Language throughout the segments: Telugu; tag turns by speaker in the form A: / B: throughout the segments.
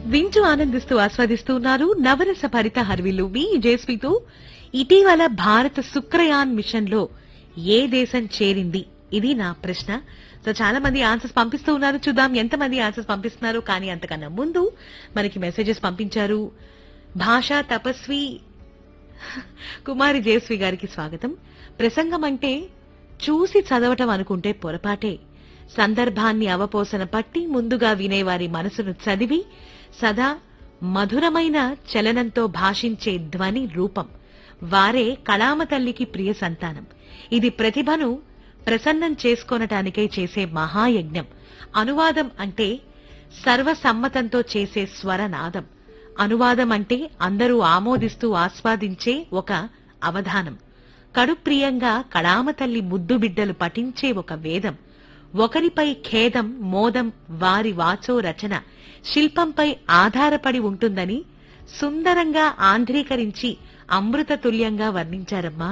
A: వింటూ ఆనందిస్తూ ఆస్వాదిస్తూ ఉన్నారు నవరస భరిత హర్విల్లు మీ జేస్వితో ఇటీవల భారత శుక్రయాన్ మిషన్ లో ఏ దేశం చేరింది ఇది నా ప్రశ్న సో చాలా మంది ఆన్సర్స్ పంపిస్తూ ఉన్నారు చూద్దాం ఎంతమంది ఆన్సర్స్ పంపిస్తున్నారు కానీ అంతకన్నా ముందు మనకి మెసేజెస్ పంపించారు భాషా తపస్వి కుమారి జయశ్రీ గారికి స్వాగతం ప్రసంగం అంటే చూసి చదవటం అనుకుంటే పొరపాటే సందర్భాన్ని అవపోసన పట్టి ముందుగా వినేవారి మనసును చదివి సదా మధురమైన చలనంతో భాషించే ధ్వని రూపం వారే కళామ తల్లికి ప్రియ సంతానం ఇది ప్రతిభను ప్రసన్నం చేసుకొనటానికై చేసే మహాయజ్ఞం అనువాదం అంటే సర్వసమ్మతంతో చేసే స్వరనాదం అనువాదం అంటే అందరూ ఆమోదిస్తూ ఆస్వాదించే ఒక అవధానం కడుప్రియంగా కళామ తల్లి ముద్దు బిడ్డలు పఠించే ఒక వేదం ఒకరిపై ఖేదం మోదం వారి వాచో రచన శిల్పంపై ఆధారపడి ఉంటుందని సుందరంగా ఆంధ్రీకరించి అమృత తుల్యంగా వర్ణించారమ్మా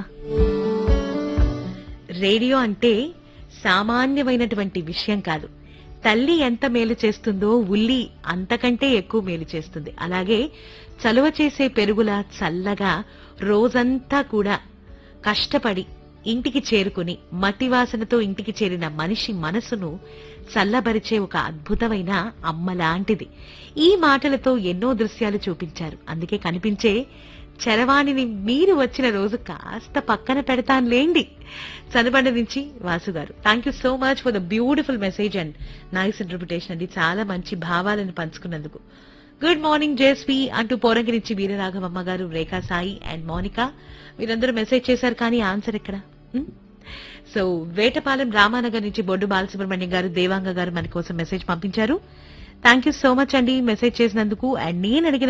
A: రేడియో అంటే సామాన్యమైనటువంటి విషయం కాదు తల్లి ఎంత మేలు చేస్తుందో ఉల్లి అంతకంటే ఎక్కువ మేలు చేస్తుంది అలాగే చలువ చేసే పెరుగుల చల్లగా రోజంతా కూడా కష్టపడి ఇంటికి చేరుకుని మట్టి వాసనతో ఇంటికి చేరిన మనిషి మనసును చల్లబరిచే ఒక అద్భుతమైన అమ్మ లాంటిది ఈ మాటలతో ఎన్నో దృశ్యాలు చూపించారు అందుకే కనిపించే చరవాణిని మీరు వచ్చిన రోజు కాస్త పక్కన పెడతానులేండి చనబండ నుంచి Vasu garu thank you so much for the beautiful message and nice interpretation అది చాలా మంచి భావాలను పంచుకున్నందుకు గుడ్ మార్నింగ్ జేస్వి అంటూ పోరంగి నుంచి వీరరాఘవమ్మ గారు రేఖా సాయి అండ్ మోనిక వీరందరూ మెసేజ్ చేశారు కానీ ఆన్సర్ ఎక్కడ హ్మ్? సో వేటపాలెం రామానగర్ నుంచి బొడ్డు బాలసుబ్రహ్మణ్యం గారు దేవాంగ గారు మన కోసం మెసేజ్ పంపించారు థ్యాంక్ యూ సో మచ్ అండి మెసేజ్ చేసినందుకు అండ్ నేను అడిగిన